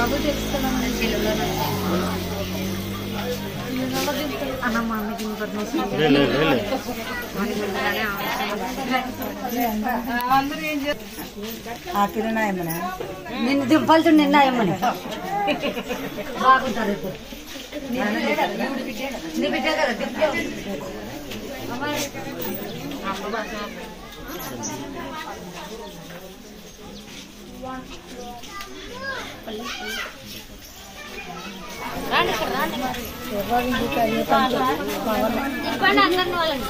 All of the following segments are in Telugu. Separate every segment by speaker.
Speaker 1: బాబు తెలుసుకున్నాను
Speaker 2: చెల్లెల్లో
Speaker 1: అన్న మా అన్నకి ఇన్ఫర్మేషన్
Speaker 3: లే లే లే లే.
Speaker 2: ముందుగానే
Speaker 4: ఆ కిరణాయమ్మనా
Speaker 1: నిన్ను దింపాల్సి నిన్న అయ్యమని బాగుంటారు ఇప్పుడు నీ బిడ్డ కదా దింపు. అమ్మాయి
Speaker 2: ఇవ్వండి అందరిని వాళ్ళని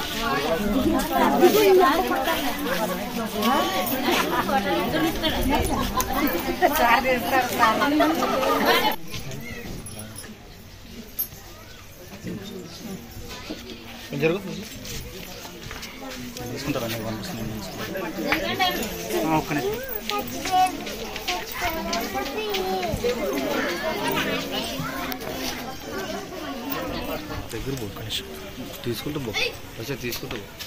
Speaker 3: కొంచెం జరుగు తీసుకుంటారా నీకు పంపిస్తున్నాను నేను తీసుకుంటాను. ఆ, ఒక్క నిమిషం. దగ్గర పో ఒక్క నిమిషం తీసుకుంటూ పో వచ్చా తీసుకుంటూ పో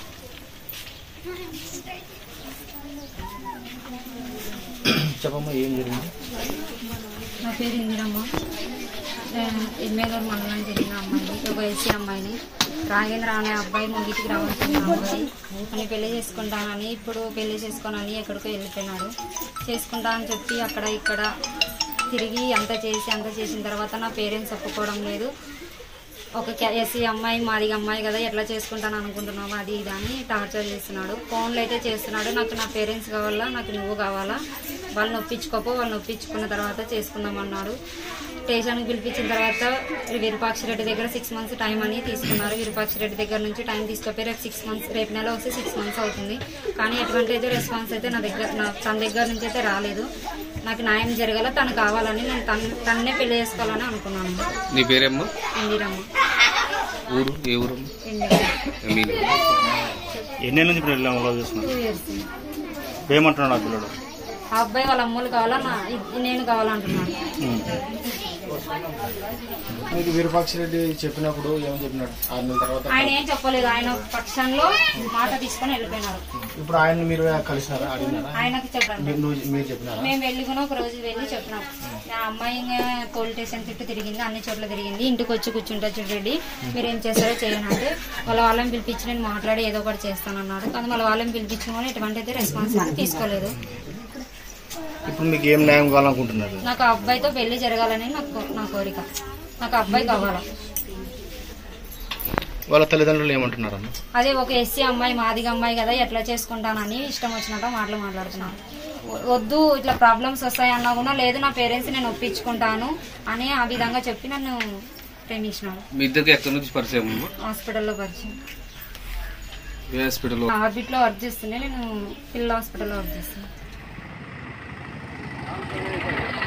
Speaker 3: చెప్పమ్మా ఏం జరిగింది
Speaker 2: నా పేరు ఇందిరమ్మ ఎమ్మెల్యేగారు మండలం జరిగిన అమ్మాయిని ఒక ఎస్సీ అమ్మాయిని రాగేంద్ర అనే అబ్బాయి ముంగిటికి రావాల్సిన అబ్బాయి అని పెళ్లి చేసుకుంటానని ఇప్పుడు పెళ్లి చేసుకోనని ఎక్కడికో వెళ్ళిపోయినాడు చేసుకుంటా అని చెప్పి అక్కడ ఇక్కడ తిరిగి అంత చేసి అంత చేసిన తర్వాత నా పేరెంట్స్ ఒప్పుకోవడం లేదు ఒక ఎస్సీ అమ్మాయి మాది అమ్మాయి కదా ఎట్లా చేసుకుంటాను అనుకుంటున్నావు అది ఇది అని టార్చర్ చేస్తున్నాడు ఫోన్లు అయితే చేస్తున్నాడు నాకు నా పేరెంట్స్ కావాలా నాకు నువ్వు కావాలా వాళ్ళని ఒప్పించుకోపో వాళ్ళని ఒప్పించుకున్న తర్వాత చేసుకుందాం అన్నాడు స్టేషన్కి పిలిపించిన తర్వాత విరూపాక్ష రెడ్డి దగ్గర సిక్స్ మంత్స్ టైం అని తీసుకున్నారు విరూపాక్ష రెడ్డి దగ్గర నుంచి టైం తీసుకుపోయి రేపు సిక్స్ మంత్స్ రేపు నెల వస్తే సిక్స్ మంత్స్ అవుతుంది కానీ ఎటువంటి అయితే రెస్పాన్స్ అయితే నా దగ్గర నా తన దగ్గర నుంచి అయితే రాలేదు నాకు న్యాయం జరగాల తను కావాలని నేను తన తన్నే పెళ్లి చేసుకోవాలని అనుకున్నాను
Speaker 5: నీ పేరేమ్మా
Speaker 2: ఇందిరమ్మ
Speaker 5: ఊరు ఏ ఊరు
Speaker 2: ఇందిరమ్మ
Speaker 5: మీరు
Speaker 3: ఎన్నేళ్ళ నుంచి ఇప్పుడు వెళ్ళాము లవ్ చేస్తున్నాడు
Speaker 2: టూ ఇయర్స్
Speaker 3: ఏమంటున్నాడు ఆ పిల్లడు
Speaker 2: ఆ అబ్బాయి వాళ్ళ అమ్మలు కావాలా నా ఇది నేను కావాలంటున్నాను
Speaker 6: మీకు విరూపాక్ష రెడ్డి చెప్పినప్పుడు ఏమని చెప్పినాడు ఆరు నెలల తర్వాత
Speaker 2: ఆయన ఏం చెప్పలేదు ఆయన పక్షంలో మాట తీసుకొని వెళ్ళిపోయినారు
Speaker 6: ఇప్పుడు ఆయన మీరు కలిసినారా అడిగినారా
Speaker 2: ఆయనకి చెప్పండి
Speaker 6: మీరు నువ్వు మీరు చెప్పినారా
Speaker 2: మేము వెళ్ళి కూడా ఒక రోజు వెళ్ళి చెప్పినాం నా అమ్మాయి ఇంకా పోలీస్ స్టేషన్ చుట్టూ తిరిగింది అన్ని చోట్ల తిరిగింది ఇంటికి వచ్చి కూర్చుంటా చూడండి మీరు ఏం చేస్తారో చేయండి అంటే వాళ్ళ వాళ్ళని పిలిపించి నేను మాట్లాడి ఏదో ఒకటి చేస్తానన్నాడు కానీ వాళ్ళ వాళ్ళని పిలిపించుకొని ఎటువంటి అయితే రెస్పాన్స్ అయితే తీసుకోలేదు
Speaker 3: ఇప్పుడు మీకు ఏం న్యాయం కావాలనుకుంటున్నారు
Speaker 2: నాకు ఆ అబ్బాయితో పెళ్లి జరగాలని నాకు నా కోరిక నాకు ఆ అబ్బాయి కావాలా
Speaker 3: వాళ్ళ తల్లిదండ్రులు ఏమంటున్నారన్న
Speaker 2: అదే ఒక ఎస్సీ అమ్మాయి మాదిగ అమ్మాయి కదా ఎట్లా చేసుకుంటానని ఇష్టం వచ్చినట్టు మాటలు మాట్లాడుతున్నాను వద్దు ఇట్లా ప్రాబ్లమ్స్ వస్తాయి అన్నా కూడా లేదు నా పేరెంట్స్ నేను ఒప్పించుకుంటాను అని ఆ విధంగా చెప్పి నన్ను ప్రేమించినాడు
Speaker 5: మీ ఇద్దరికి ఎక్కడి నుంచి పరిచయం అమ్మా
Speaker 2: హాస్పిటల్లో పరిచయం
Speaker 5: ఏ హాస్పిటల్లో
Speaker 2: ఆర్బిట్లో వర్క్ చేస్తుండే నేను పిల్లల హాస్పిటల్లో వర్క్ చేస్తాను